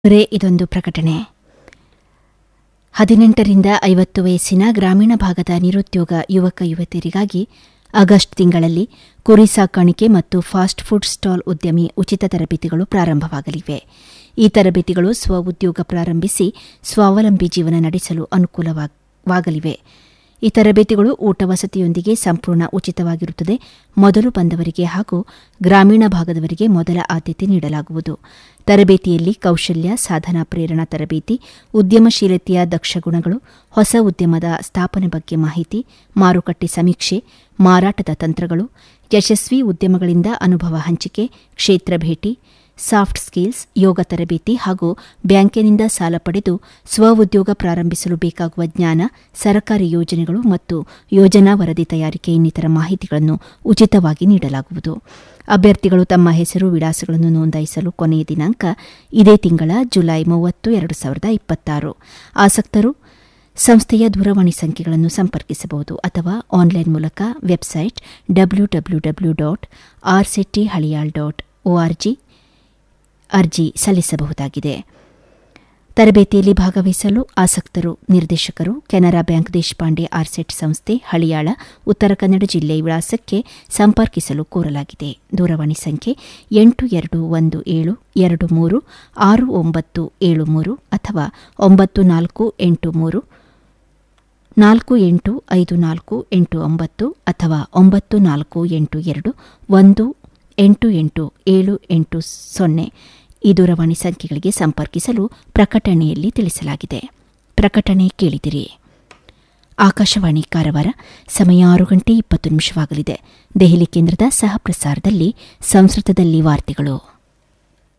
ರೇ ಇದೊಂದು ಪ್ರಕಟಣೆ ಹದಿನೆಂಟರಿಂದ ಐವತ್ತು ವಯಸ್ಸಿನ ಗ್ರಾಮೀಣ ಭಾಗದ ನಿರುದ್ಯೋಗ ಯುವಕ ಯುವತಿಯರಿಗಾಗಿ ಆಗಸ್ಟ್ ತಿಂಗಳಲ್ಲಿ ಕುರಿ ಸಾಕಾಣಿಕೆ ಮತ್ತು ಫಾಸ್ಟ್ ಫುಡ್ ಸ್ಟಾಲ್ ಉದ್ಯಮಿ ಉಚಿತ ತರಬೇತಿಗಳು ಪ್ರಾರಂಭವಾಗಲಿವೆ ಈ ತರಬೇತಿಗಳು ಸ್ವ ಉದ್ಯೋಗ ಪ್ರಾರಂಭಿಸಿ ಸ್ವಾವಲಂಬಿ ಜೀವನ ನಡೆಸಲು ಅನುಕೂಲವಾಗಲಿವೆ ಈ ತರಬೇತಿಗಳು ಊಟ ವಸತಿಯೊಂದಿಗೆ ಸಂಪೂರ್ಣ ಉಚಿತವಾಗಿರುತ್ತದೆ ಮೊದಲು ಬಂದವರಿಗೆ ಹಾಗೂ ಗ್ರಾಮೀಣ ಭಾಗದವರಿಗೆ ಮೊದಲ ಆದ್ಯತೆ ನೀಡಲಾಗುವುದು ತರಬೇತಿಯಲ್ಲಿ ಕೌಶಲ್ಯ ಸಾಧನಾ ಪ್ರೇರಣಾ ತರಬೇತಿ ಉದ್ಯಮಶೀಲತೆಯ ದಕ್ಷ ಗುಣಗಳು ಹೊಸ ಉದ್ಯಮದ ಸ್ಥಾಪನೆ ಬಗ್ಗೆ ಮಾಹಿತಿ ಮಾರುಕಟ್ಟೆ ಸಮೀಕ್ಷೆ ಮಾರಾಟದ ತಂತ್ರಗಳು ಯಶಸ್ವಿ ಉದ್ಯಮಗಳಿಂದ ಅನುಭವ ಹಂಚಿಕೆ ಕ್ಷೇತ್ರ ಭೇಟಿ ಸಾಫ್ಟ್ ಸ್ಕಿಲ್ಸ್ ಯೋಗ ತರಬೇತಿ ಹಾಗೂ ಬ್ಯಾಂಕಿನಿಂದ ಸಾಲ ಪಡೆದು ಸ್ವ ಉದ್ಯೋಗ ಪ್ರಾರಂಭಿಸಲು ಬೇಕಾಗುವ ಜ್ಞಾನ ಸರ್ಕಾರಿ ಯೋಜನೆಗಳು ಮತ್ತು ಯೋಜನಾ ವರದಿ ತಯಾರಿಕೆ ಇನ್ನಿತರ ಮಾಹಿತಿಗಳನ್ನು ಉಚಿತವಾಗಿ ನೀಡಲಾಗುವುದು ಅಭ್ಯರ್ಥಿಗಳು ತಮ್ಮ ಹೆಸರು ವಿಳಾಸಗಳನ್ನು ನೋಂದಾಯಿಸಲು ಕೊನೆಯ ದಿನಾಂಕ ಇದೇ ತಿಂಗಳ ಜುಲೈ ಮೂವತ್ತು ಎರಡು ಸಾವಿರದ ಇಪ್ಪತ್ತಾರು ಆಸಕ್ತರು ಸಂಸ್ಥೆಯ ದೂರವಾಣಿ ಸಂಖ್ಯೆಗಳನ್ನು ಸಂಪರ್ಕಿಸಬಹುದು ಅಥವಾ ಆನ್ಲೈನ್ ಮೂಲಕ website W W W dot RCT Haliyal dot ORG ಅರ್ಜಿ ಸಲ್ಲಿಸಬಹುದಾಗಿದೆ ತರಬೇತಿಯಲ್ಲಿ ಭಾಗವಹಿಸಲು ಆಸಕ್ತರು ನಿರ್ದೇಶಕರು ಕೆನರಾ ಬ್ಯಾಂಕ್ ದೇಶಪಾಂಡೆ ಆರ್ಸೆಟ್ ಸಂಸ್ಥೆ ಹಳಿಯಾಳ ಉತ್ತರ ಕನ್ನಡ ಜಿಲ್ಲೆ ವಿಳಾಸಕ್ಕೆ ಸಂಪರ್ಕಿಸಲು ಕೋರಲಾಗಿದೆ ದೂರವಾಣಿ ಸಂಖ್ಯೆ ಎಂಟು ಎರಡು ಒಂದು ಏಳು ಎರಡು ಮೂರು ಆರು ಒಂಬತ್ತು ಏಳು ಮೂರು ಅಥವಾ ಒಂಬತ್ತು ನಾಲ್ಕು ಎಂಟು ಮೂರು ನಾಲ್ಕು ಎಂಟು ಐದು ನಾಲ್ಕು ಎಂಟು ಒಂಬತ್ತು ಅಥವಾ ಒಂಬತ್ತು ನಾಲ್ಕು ಎಂಟು ಎರಡು ಒಂದು ಎಂಟು ಎಂಟು ಏಳು ಎಂಟು ಸೊನ್ನೆ ಈ ದೂರವಾಣಿ ಸಂಖ್ಯೆಗಳಿಗೆ ಸಂಪರ್ಕಿಸಲು ಪ್ರಕಟಣೆಯಲ್ಲಿ ತಿಳಿಸಲಾಗಿದೆ ಪ್ರಕಟಣೆ ಕೇಳಿದಿರಿ ಆಕಾಶವಾಣಿ ಕಾರವಾರ ಸಮಯ ಆರು ಗಂಟೆ ಇಪ್ಪತ್ತು ನಿಮಿಷವಾಗಲಿದೆ ದೆಹಲಿ ಕೇಂದ್ರದ ಸಹ ಪ್ರಸಾರದಲ್ಲಿ ಸಂಸ್ಕೃತದಲ್ಲಿ ವಾರ್ತೆಗಳು